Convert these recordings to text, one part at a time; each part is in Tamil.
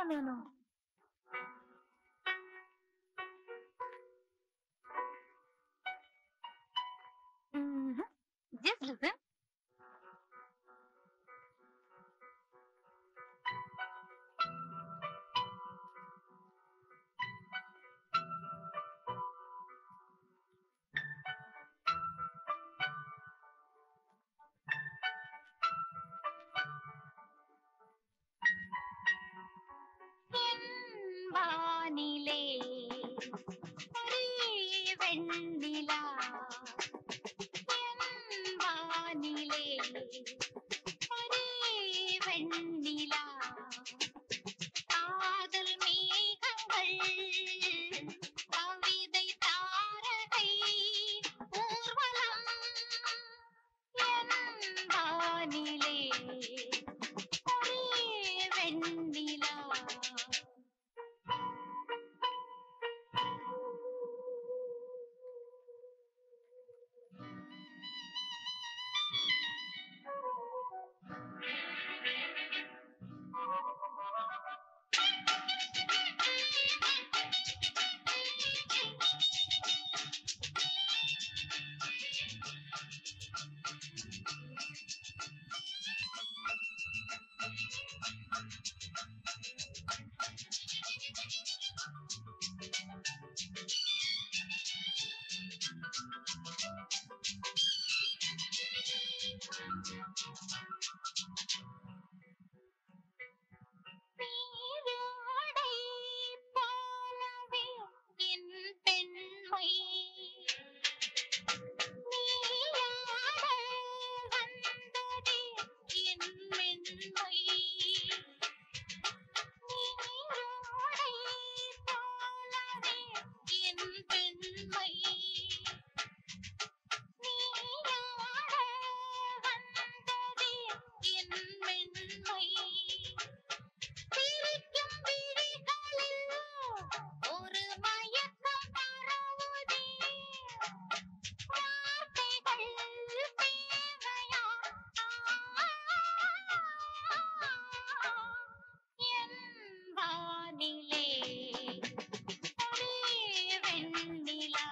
no, no. Mhm. Just listen. என் வானிலே ஒரே வெண்ணிலா என் வானிலே ஒரே வெண்ணிலா காதல் மேகங்கள் கவிதை தாரகை ஊர்வலம் என் வானிலே ஒரே வெண்ணிலா நீரோடை போலவே என் பெண்மை நீயாட வந்ததே என் மென்மை நீரோடை போலவே என் பெண்மை நீயாட வந்ததே என் மென்மை சிரிக்கும் விழிகளில் ஒரு மயக்கம் பரவுதே வார்த்தைகள் தேவையா என் வானிலே ஒரே வெண்ணிலா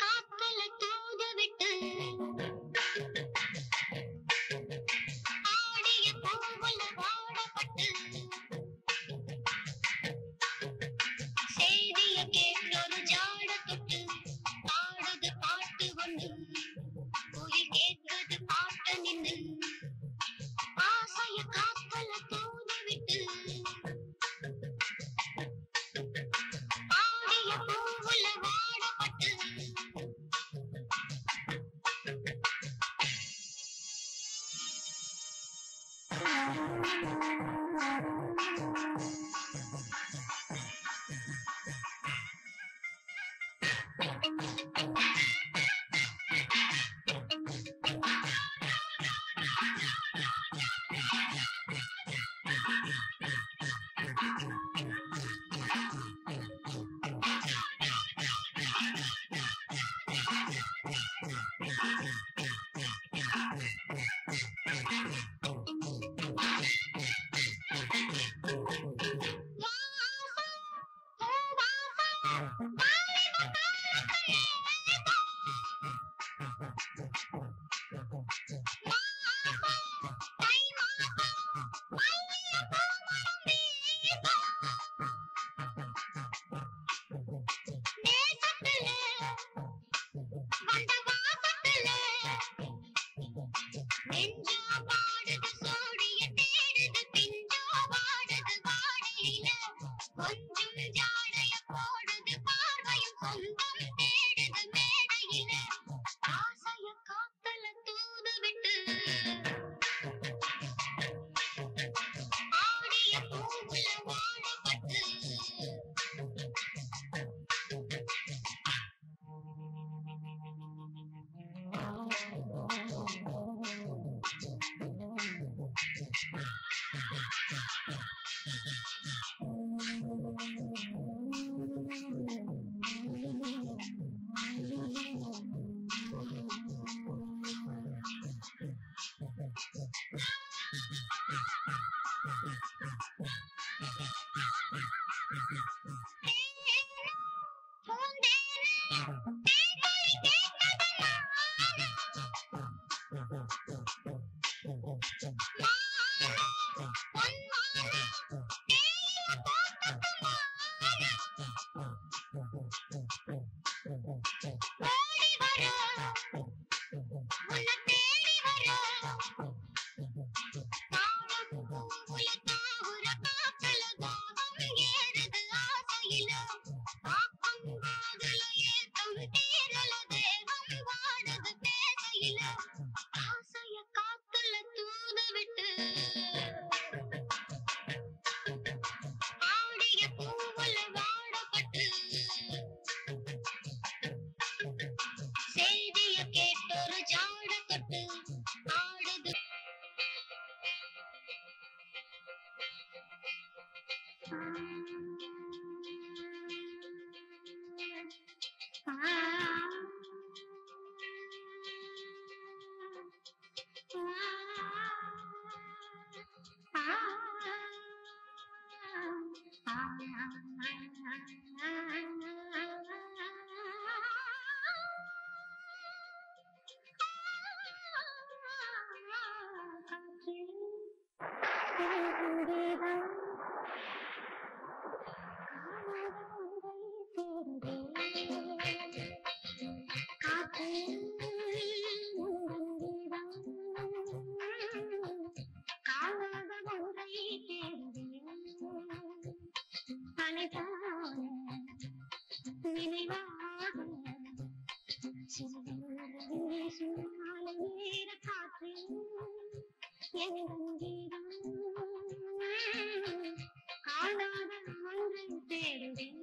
காத்துல தூது விட்டு ஆடிய பூவுல வாடப்பட்டு செய்திய கேட்டொரு ஜாட தொட்டு ஆடுது பாட்டு ஒண்ணு குயில் கேட்குது பாட்டு நின்னு ஆசைய காத்துல தூது விட்டு ஆடிய பூவுல வாடப்பட்டு நெஞ்சா பாடுது சோடிய தேடுது பிஞ்சா பாடுது வாடையில கொஞ்சம் ஜாடைய போடுது பார்வையும் சொந்தம் தேடுது மேடையில ஆசைய காத்தல தூது விட்டு ஆடிய பூவுல வாடப்பட்டு ஆசைய காத்துல தூது விட்டு ஆடிய பூவுல வாடப்பட்டு செய்திய கேட்டொரு ஜாட தொட்டு ஆடுது காணாத ஒன்றை தேடுவேன்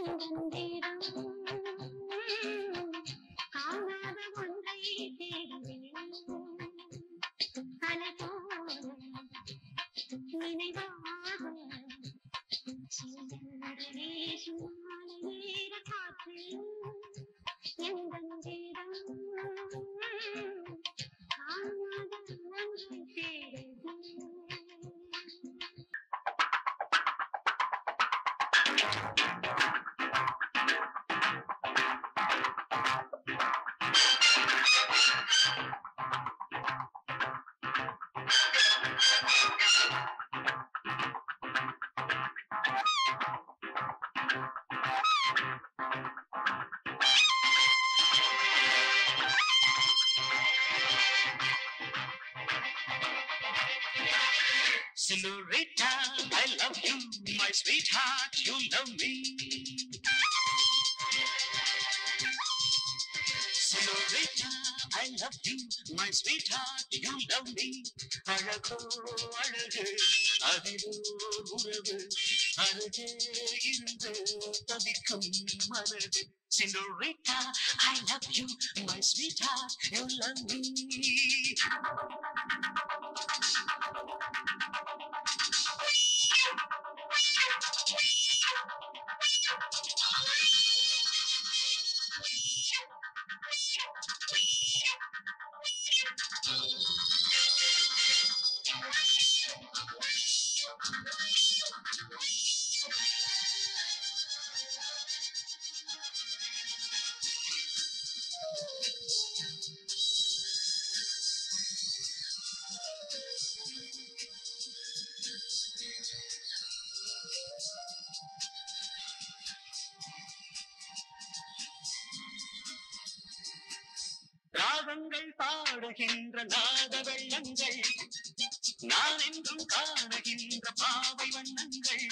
எங்கெங்கிடம் காணாத ஒன்றை தேடுவேன் அலை போல நினைவாக சிந்தனை சும்மாலை நேர காற்று எங்கெங்கிடம் காணாத ஒன்றை தேடுவேன் Senorita, I love you, my sweetheart, you love me. Senorita, I love you, my sweetheart, you love me. அழகோ அழகு அதிலோ உறவு அருகே இருந்து தவிக்கும் மனது Senorita, I love you, my sweetheart, you love me. ராகங்கள் பாடுகின்ற நாத வெள்ளங்கள் நான் என்றும் காணுகின்ற பாவை வண்ணங்கள்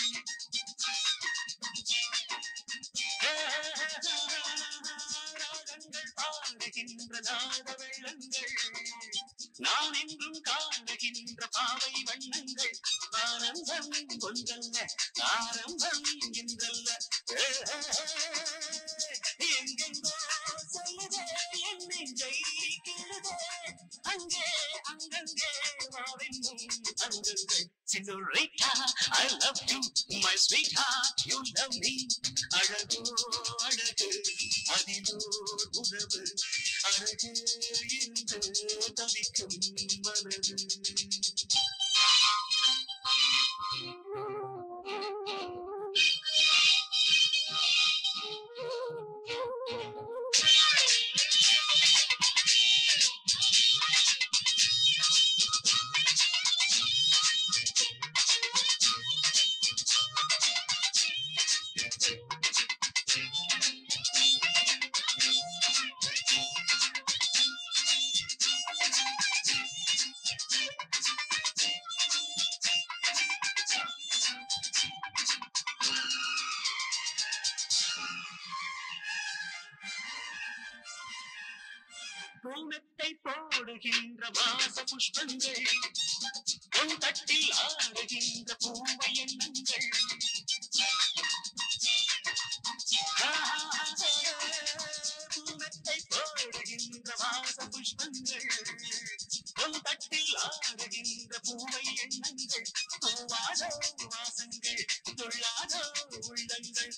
ராகங்கள் பாடுகின்ற நாத வெள்ளங்கள் நான் என்றும் காணுகின்ற பாவை வண்ணங்கள் ஆனந்தம் ஒன்றல்ல ஆரம்பம் என்றல்ல எங்கெங்கோ சொல்லுதே என் நெஞ்சை கிழுதே அங்கே அங்கங்கே வாவென்னும் அங்கங்கள் Senorita, I love you, my sweetheart, you love me. அழகோ அழகு அதிலோ உறவு அழகு என்று தவிக்கும் மனது பூனத்தை போடுகின்ற வாச புஷ்பங்கள் உன் தட்டில் ஆடுகின்ற பூவை எண்ணங்கள் பூனத்தை போடுகின்ற வாச புஷ்பங்கள் உன் தட்டில் ஆடுகின்ற பூவை எண்ணங்கள் பூவாதோ வாசங்கள் துள்ளாதோ உள்ளங்கள்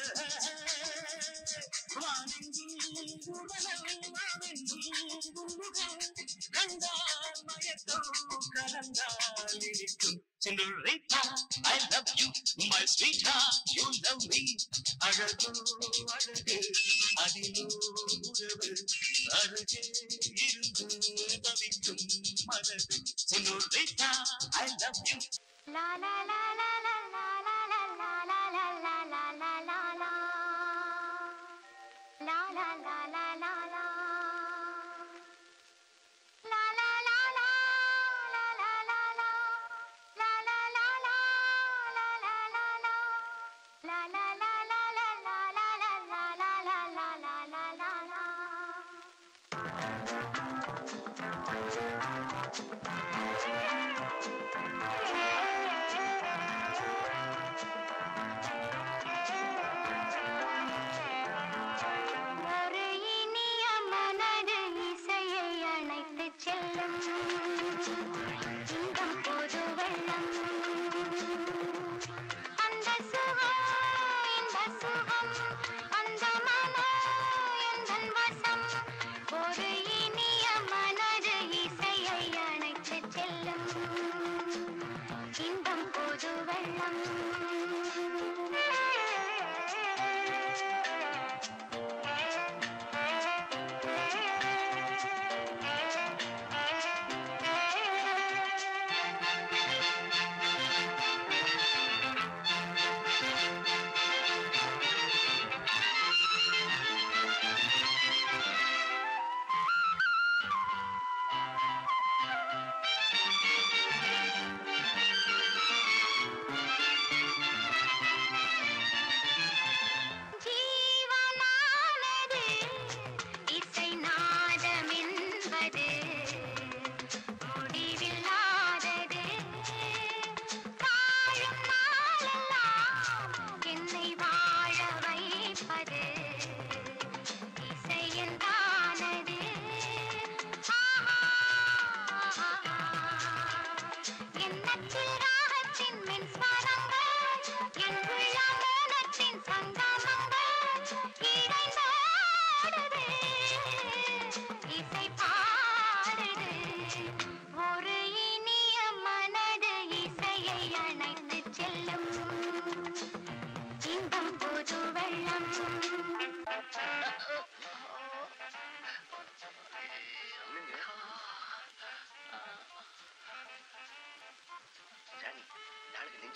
வானெங்கில் குவளல் வானெங்கில் குமுகம் கண்டால் மயத்தோ கலந்தால் இனிக்கும் Senorita, I love you, my sweetheart, you love me. அழகோ அழகு அதிலோ உறவு அருகே இருந்து தவிக்கும் மனது Senorita, I love you. La la la la la la la la la la la la la la la la. La la la la la la. La la la la la la la la. La la la la la la la la. La la la la la la la la la la la la la la la la.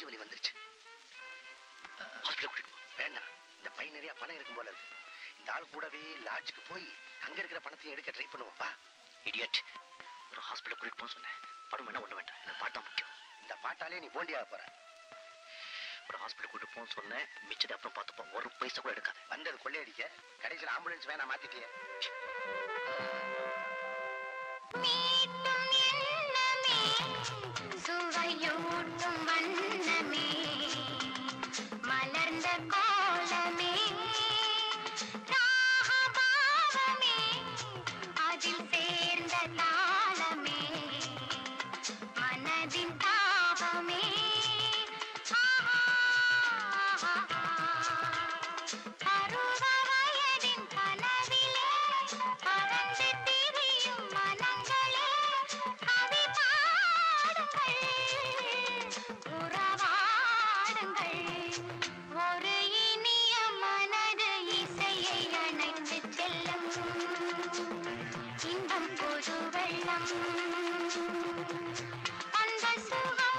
நெஞ்சு வலி வந்துருச்சு ஹாஸ்பிட்டல் கூட்டிட்டு போ வேண்டாம் இந்த பை நிறைய பணம் இருக்கும் போல இருக்கு இந்த ஆள் கூடவே லாட்ஜுக்கு போய் அங்க இருக்கிற பணத்தையும் எடுக்க ட்ரை பண்ணுவோம் வா இடியட் ஒரு ஹாஸ்பிட்டல் கூட்டிட்டு போக சொன்னேன் பணம் வேணா ஒண்ணு வேண்டாம் எனக்கு பாட்டு தான் முக்கியம் இந்த பாட்டாலே நீ போண்டியாக போற ஒரு ஹாஸ்பிட்டல் கூட்டிட்டு போக சொன்னேன் மிச்சத்தை அப்புறம் பார்த்துப்போம் ஒரு பைசா கூட எடுக்காது வந்தது கொள்ளையடிக்க கடைசியில் ஆம்புலன்ஸ் வேணா மாத்திட்டியே மீட்டும் எண்ணமே சுவையூட்டும் வண்ணமே மலர்ந்த கோலமே ராகபாவமே அதில் சேர்ந்த தாளமே மனதின் தாபமே பருவ வயதின் கனவிலே பறந்து திரியும் மனங்களே கவி பாடுங்கள் உறவாடுங்கள் ஒரு இனிய மனது இசையை அணைத்து செல்லும் இன்பம் புது வெள்ளம் அந்த சுகம்